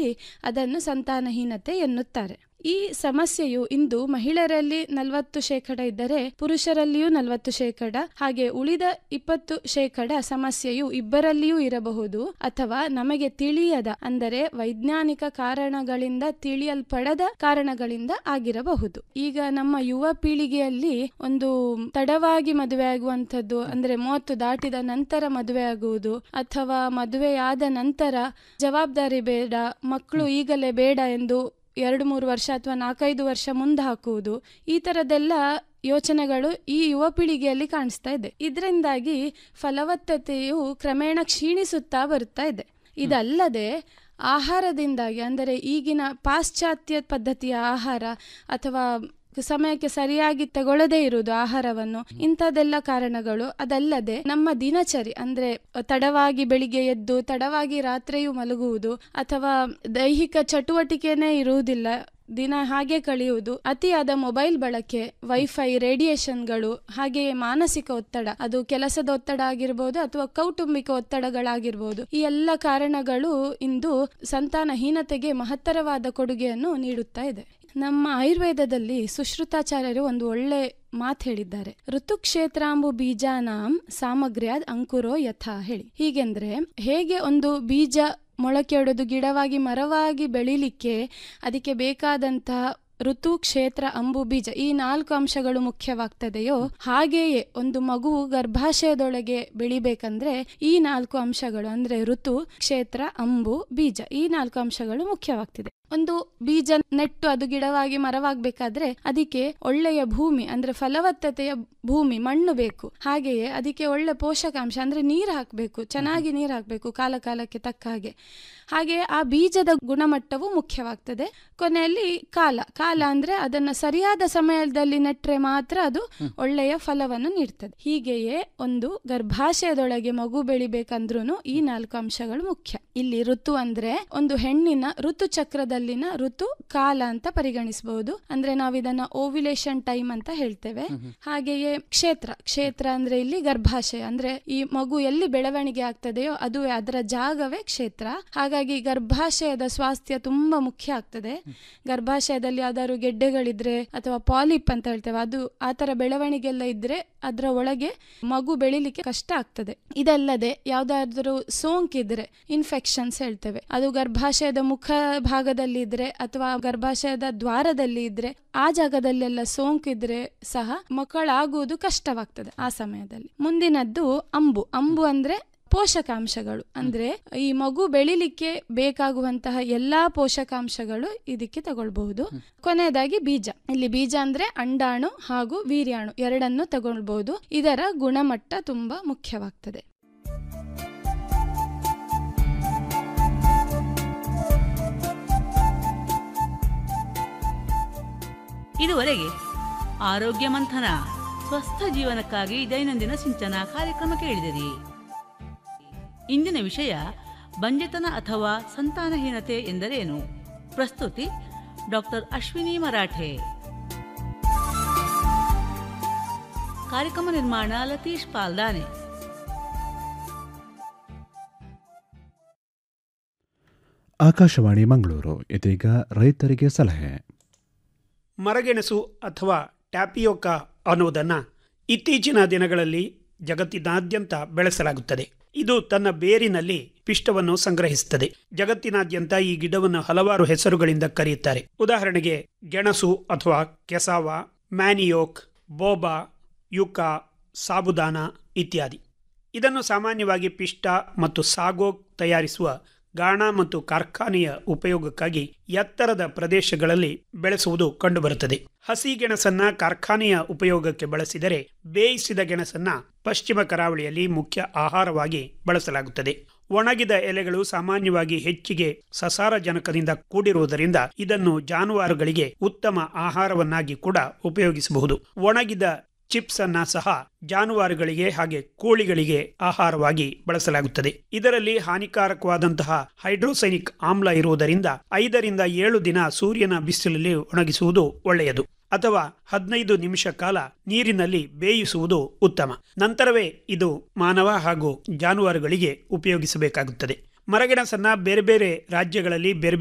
ಹೇಳಿ ಅದನ್ನು ಸಂತಾನಹೀನತೆ ಎನ್ನುತ್ತಾರೆ ಈ ಸಮಸ್ಯೆಯು ಇಂದು ಮಹಿಳೆಯರಲ್ಲಿ ನಲವತ್ತು ಶೇಕಡ ಇದ್ದರೆ ಪುರುಷರಲ್ಲಿಯೂ ನಲವತ್ತು ಶೇಕಡ ಹಾಗೆ ಉಳಿದ ಇಪ್ಪತ್ತು ಶೇಕಡ ಸಮಸ್ಯೆಯು ಇಬ್ಬರಲ್ಲಿಯೂ ಇರಬಹುದು ಅಥವಾ ನಮಗೆ ತಿಳಿಯದ ಅಂದರೆ ವೈಜ್ಞಾನಿಕ ಕಾರಣಗಳಿಂದ ತಿಳಿಯಲ್ಪಡದ ಕಾರಣಗಳಿಂದ ಆಗಿರಬಹುದು ಈಗ ನಮ್ಮ ಯುವ ಪೀಳಿಗೆಯಲ್ಲಿ ಒಂದು ತಡವಾಗಿ ಮದುವೆ ಆಗುವಂಥದ್ದು ಅಂದ್ರೆ ಮೂವತ್ತು ದಾಟಿದ ನಂತರ ಮದುವೆ ಆಗುವುದು ಅಥವಾ ಮದುವೆಯಾದ ನಂತರ ಜವಾಬ್ದಾರಿ ಬೇಡ ಮಕ್ಕಳು ಈಗಲೇ ಬೇಡ ಎಂದು ಎರಡು ಮೂರು ವರ್ಷ ಅಥವಾ ನಾಲ್ಕೈದು ವರ್ಷ ಮುಂದೆ ಹಾಕುವುದು ಈ ಥರದ್ದೆಲ್ಲ ಯೋಚನೆಗಳು ಈ ಯುವ ಪೀಳಿಗೆಯಲ್ಲಿ ಕಾಣಿಸ್ತಾ ಇದೆ ಇದರಿಂದಾಗಿ ಫಲವತ್ತತೆಯು ಕ್ರಮೇಣ ಕ್ಷೀಣಿಸುತ್ತಾ ಬರುತ್ತಾ ಇದೆ ಇದಲ್ಲದೆ ಆಹಾರದಿಂದಾಗಿ ಅಂದರೆ ಈಗಿನ ಪಾಶ್ಚಾತ್ಯ ಪದ್ಧತಿಯ ಆಹಾರ ಅಥವಾ ಸಮಯಕ್ಕೆ ಸರಿಯಾಗಿ ತಗೊಳ್ಳದೇ ಇರುವುದು ಆಹಾರವನ್ನು ಇಂಥದ್ದೆಲ್ಲ ಕಾರಣಗಳು ಅದಲ್ಲದೆ ನಮ್ಮ ದಿನಚರಿ ಅಂದ್ರೆ ತಡವಾಗಿ ಬೆಳಿಗ್ಗೆ ಎದ್ದು ತಡವಾಗಿ ರಾತ್ರಿಯೂ ಮಲಗುವುದು ಅಥವಾ ದೈಹಿಕ ಚಟುವಟಿಕೆನೇ ಇರುವುದಿಲ್ಲ ದಿನ ಹಾಗೆ ಕಳೆಯುವುದು ಅತಿಯಾದ ಮೊಬೈಲ್ ಬಳಕೆ ವೈಫೈ ರೇಡಿಯೇಷನ್ಗಳು ಹಾಗೆಯೇ ಮಾನಸಿಕ ಒತ್ತಡ ಅದು ಕೆಲಸದ ಒತ್ತಡ ಆಗಿರ್ಬೋದು ಅಥವಾ ಕೌಟುಂಬಿಕ ಒತ್ತಡಗಳಾಗಿರ್ಬೋದು ಈ ಎಲ್ಲ ಕಾರಣಗಳು ಇಂದು ಸಂತಾನಹೀನತೆಗೆ ಮಹತ್ತರವಾದ ಕೊಡುಗೆಯನ್ನು ನೀಡುತ್ತಾ ಇದೆ ನಮ್ಮ ಆಯುರ್ವೇದದಲ್ಲಿ ಸುಶ್ರುತಾಚಾರ್ಯರು ಒಂದು ಒಳ್ಳೆ ಮಾತು ಹೇಳಿದ್ದಾರೆ ಋತುಕ್ಷೇತ್ರಾಂಬು ಬೀಜಾನಾಂ ಸಾಮಗ್ರ್ಯಾದ್ ಅಂಕುರೋ ಯಥಾ ಹೇಳಿ ಹೀಗೆಂದ್ರೆ ಹೇಗೆ ಒಂದು ಬೀಜ ಮೊಳಕೆಯೊಡೆದು ಗಿಡವಾಗಿ ಮರವಾಗಿ ಬೆಳಿಲಿಕ್ಕೆ ಅದಕ್ಕೆ ಬೇಕಾದಂತಹ ಋತು ಕ್ಷೇತ್ರ ಅಂಬು ಬೀಜ ಈ ನಾಲ್ಕು ಅಂಶಗಳು ಮುಖ್ಯವಾಗ್ತದೆಯೋ ಹಾಗೆಯೇ ಒಂದು ಮಗು ಗರ್ಭಾಶಯದೊಳಗೆ ಬೆಳಿಬೇಕಂದ್ರೆ ಈ ನಾಲ್ಕು ಅಂಶಗಳು ಅಂದ್ರೆ ಋತು ಕ್ಷೇತ್ರ ಅಂಬು ಬೀಜ ಈ ನಾಲ್ಕು ಅಂಶಗಳು ಮುಖ್ಯವಾಗ್ತಿದೆ ಒಂದು ಬೀಜ ನೆಟ್ಟು ಅದು ಗಿಡವಾಗಿ ಮರವಾಗಬೇಕಾದ್ರೆ ಅದಕ್ಕೆ ಒಳ್ಳೆಯ ಭೂಮಿ ಅಂದ್ರೆ ಫಲವತ್ತತೆಯ ಭೂಮಿ ಮಣ್ಣು ಬೇಕು ಹಾಗೆಯೇ ಅದಕ್ಕೆ ಒಳ್ಳೆ ಪೋಷಕಾಂಶ ಅಂದ್ರೆ ನೀರು ಹಾಕಬೇಕು ಚೆನ್ನಾಗಿ ನೀರು ಹಾಕಬೇಕು ಕಾಲ ಕಾಲಕ್ಕೆ ತಕ್ಕ ಹಾಗೆ ಹಾಗೆ ಆ ಬೀಜದ ಗುಣಮಟ್ಟವು ಮುಖ್ಯವಾಗ್ತದೆ ಕೊನೆಯಲ್ಲಿ ಕಾಲ ಕಾಲ ಅಂದ್ರೆ ಅದನ್ನ ಸರಿಯಾದ ಸಮಯದಲ್ಲಿ ನೆಟ್ರೆ ಮಾತ್ರ ಅದು ಒಳ್ಳೆಯ ಫಲವನ್ನು ನೀಡ್ತದೆ ಹೀಗೆಯೇ ಒಂದು ಗರ್ಭಾಶಯದೊಳಗೆ ಮಗು ಬೆಳಿಬೇಕಂದ್ರೂ ಈ ನಾಲ್ಕು ಅಂಶಗಳು ಮುಖ್ಯ ಇಲ್ಲಿ ಋತು ಅಂದ್ರೆ ಒಂದು ಹೆಣ್ಣಿನ ಋತು ಚಕ್ರದಲ್ಲಿನ ಋತು ಕಾಲ ಅಂತ ಪರಿಗಣಿಸಬಹುದು ಅಂದ್ರೆ ನಾವು ಇದನ್ನ ಓವ್ಯುಲೇಷನ್ ಟೈಮ್ ಅಂತ ಹೇಳ್ತೇವೆ ಹಾಗೆಯೇ ಕ್ಷೇತ್ರ ಕ್ಷೇತ್ರ ಅಂದ್ರೆ ಇಲ್ಲಿ ಗರ್ಭಾಶಯ ಅಂದ್ರೆ ಈ ಮಗು ಎಲ್ಲಿ ಬೆಳವಣಿಗೆ ಆಗ್ತದೆಯೋ ಅದುವೇ ಅದರ ಜಾಗವೇ ಕ್ಷೇತ್ರ ಹಾಗಾಗಿ ಗರ್ಭಾಶಯದ ಸ್ವಾಸ್ಥ್ಯ ತುಂಬಾ ಮುಖ್ಯ ಆಗ್ತದೆ ಗರ್ಭಾಶಯದಲ್ಲಿ ಯಾವ್ದಾದ್ರು ಗೆಡ್ಡೆಗಳಿದ್ರೆ ಅಥವಾ ಪಾಲಿಪ್ ಅಂತ ಹೇಳ್ತೇವೆ ಅದು ಆತರ ಬೆಳವಣಿಗೆ ಎಲ್ಲ ಇದ್ರೆ ಅದರ ಒಳಗೆ ಮಗು ಬೆಳಿಲಿಕ್ಕೆ ಕಷ್ಟ ಆಗ್ತದೆ ಇದಲ್ಲದೆ ಯಾವ್ದಾದ್ರು ಸೋಂಕಿದ್ರೆ ಇನ್ಫೆಕ್ಷನ್ಸ್ ಹೇಳ್ತೇವೆ ಅದು ಗರ್ಭಾಶಯದ ಮುಖ ಭಾಗದಲ್ಲಿ ಇದ್ರೆ ಅಥವಾ ಗರ್ಭಾಶಯದ ದ್ವಾರದಲ್ಲಿ ಇದ್ರೆ ಆ ಜಾಗದಲ್ಲೆಲ್ಲ ಸೋಂಕಿದ್ರೆ ಸಹ ಮಕ್ಕಳಾಗುವುದು ಕಷ್ಟವಾಗ್ತದೆ ಆ ಸಮಯದಲ್ಲಿ ಮುಂದಿನದ್ದು ಅಂಬು ಅಂಬು ಅಂದ್ರೆ ಪೋಷಕಾಂಶಗಳು ಅಂದ್ರೆ ಈ ಮಗು ಬೆಳಿಲಿಕ್ಕೆ ಬೇಕಾಗುವಂತಹ ಎಲ್ಲಾ ಪೋಷಕಾಂಶಗಳು ಇದಕ್ಕೆ ತಗೊಳ್ಬಹುದು ಕೊನೆಯದಾಗಿ ಬೀಜ ಇಲ್ಲಿ ಬೀಜ ಅಂದ್ರೆ ಅಂಡಾಣು ಹಾಗೂ ವೀರ್ಯಾಣು ಎರಡನ್ನು ತಗೊಳ್ಬಹುದು ಇದರ ಗುಣಮಟ್ಟ ತುಂಬಾ ಮುಖ್ಯವಾಗ್ತದೆ ಇದುವರೆಗೆ ಆರೋಗ್ಯ ಮಂಥನ ಸ್ವಸ್ಥ ಜೀವನಕ್ಕಾಗಿ ದೈನಂದಿನ ಸಿಂಚನ ಕಾರ್ಯಕ್ರಮ ಕೇಳಿದಿರಿ ಇಂದಿನ ವಿಷಯ ಬಂಜೆತನ ಅಥವಾ ಸಂತಾನಹೀನತೆ ಎಂದರೇನು ಪ್ರಸ್ತುತಿ ಡಾಕ್ಟರ್ ಅಶ್ವಿನಿ ಮರಾಠೆ ಕಾರ್ಯಕ್ರಮ ನಿರ್ಮಾಣ ಲತೀಶ್ ಪಾಲ್ದಾನೆ ಆಕಾಶವಾಣಿ ಮಂಗಳೂರು ಇದೀಗ ರೈತರಿಗೆ ಸಲಹೆ ಮರಗೆಣಸು ಅಥವಾ ಟ್ಯಾಪಿಯೋಕಾ ಅನ್ನುವುದನ್ನು ಇತ್ತೀಚಿನ ದಿನಗಳಲ್ಲಿ ಜಗತ್ತಿನಾದ್ಯಂತ ಬೆಳೆಸಲಾಗುತ್ತದೆ ಇದು ತನ್ನ ಬೇರಿನಲ್ಲಿ ಪಿಷ್ಟವನ್ನು ಸಂಗ್ರಹಿಸುತ್ತದೆ ಜಗತ್ತಿನಾದ್ಯಂತ ಈ ಗಿಡವನ್ನು ಹಲವಾರು ಹೆಸರುಗಳಿಂದ ಕರೆಯುತ್ತಾರೆ ಉದಾಹರಣೆಗೆ ಗೆಣಸು ಅಥವಾ ಕೆಸಾವ ಮ್ಯಾನಿಯೋಕ್ ಬೋಬಾ ಯುಕಾ ಸಾಬುದಾನ ಇತ್ಯಾದಿ ಇದನ್ನು ಸಾಮಾನ್ಯವಾಗಿ ಪಿಷ್ಟ ಮತ್ತು ಸಾಗೋಗ್ ತಯಾರಿಸುವ ಗಾಣ ಮತ್ತು ಕಾರ್ಖಾನೆಯ ಉಪಯೋಗಕ್ಕಾಗಿ ಎತ್ತರದ ಪ್ರದೇಶಗಳಲ್ಲಿ ಬೆಳೆಸುವುದು ಕಂಡುಬರುತ್ತದೆ ಹಸಿ ಗೆಣಸನ್ನ ಕಾರ್ಖಾನೆಯ ಉಪಯೋಗಕ್ಕೆ ಬಳಸಿದರೆ ಬೇಯಿಸಿದ ಗಣಸನ್ನ ಪಶ್ಚಿಮ ಕರಾವಳಿಯಲ್ಲಿ ಮುಖ್ಯ ಆಹಾರವಾಗಿ ಬಳಸಲಾಗುತ್ತದೆ ಒಣಗಿದ ಎಲೆಗಳು ಸಾಮಾನ್ಯವಾಗಿ ಹೆಚ್ಚಿಗೆ ಸಸಾರಜನಕದಿಂದ ಕೂಡಿರುವುದರಿಂದ ಇದನ್ನು ಜಾನುವಾರುಗಳಿಗೆ ಉತ್ತಮ ಆಹಾರವನ್ನಾಗಿ ಕೂಡ ಉಪಯೋಗಿಸಬಹುದು ಒಣಗಿದ ಚಿಪ್ಸ್ ಅನ್ನ ಸಹ ಜಾನುವಾರುಗಳಿಗೆ ಹಾಗೆ ಕೋಳಿಗಳಿಗೆ ಆಹಾರವಾಗಿ ಬಳಸಲಾಗುತ್ತದೆ ಇದರಲ್ಲಿ ಹಾನಿಕಾರಕವಾದಂತಹ ಹೈಡ್ರೋಸೈನಿಕ್ ಆಮ್ಲ ಇರುವುದರಿಂದ ಐದರಿಂದ ಏಳು ದಿನ ಸೂರ್ಯನ ಬಿಸಿಲಲ್ಲಿ ಒಣಗಿಸುವುದು ಒಳ್ಳೆಯದು ಅಥವಾ ಹದಿನೈದು ನಿಮಿಷ ಕಾಲ ನೀರಿನಲ್ಲಿ ಬೇಯಿಸುವುದು ಉತ್ತಮ ನಂತರವೇ ಇದು ಮಾನವ ಹಾಗೂ ಜಾನುವಾರುಗಳಿಗೆ ಉಪಯೋಗಿಸಬೇಕಾಗುತ್ತದೆ ಮರಗೆಣಸನ್ನ ಬೇರೆ ಬೇರೆ ರಾಜ್ಯಗಳಲ್ಲಿ ಬೇರೆ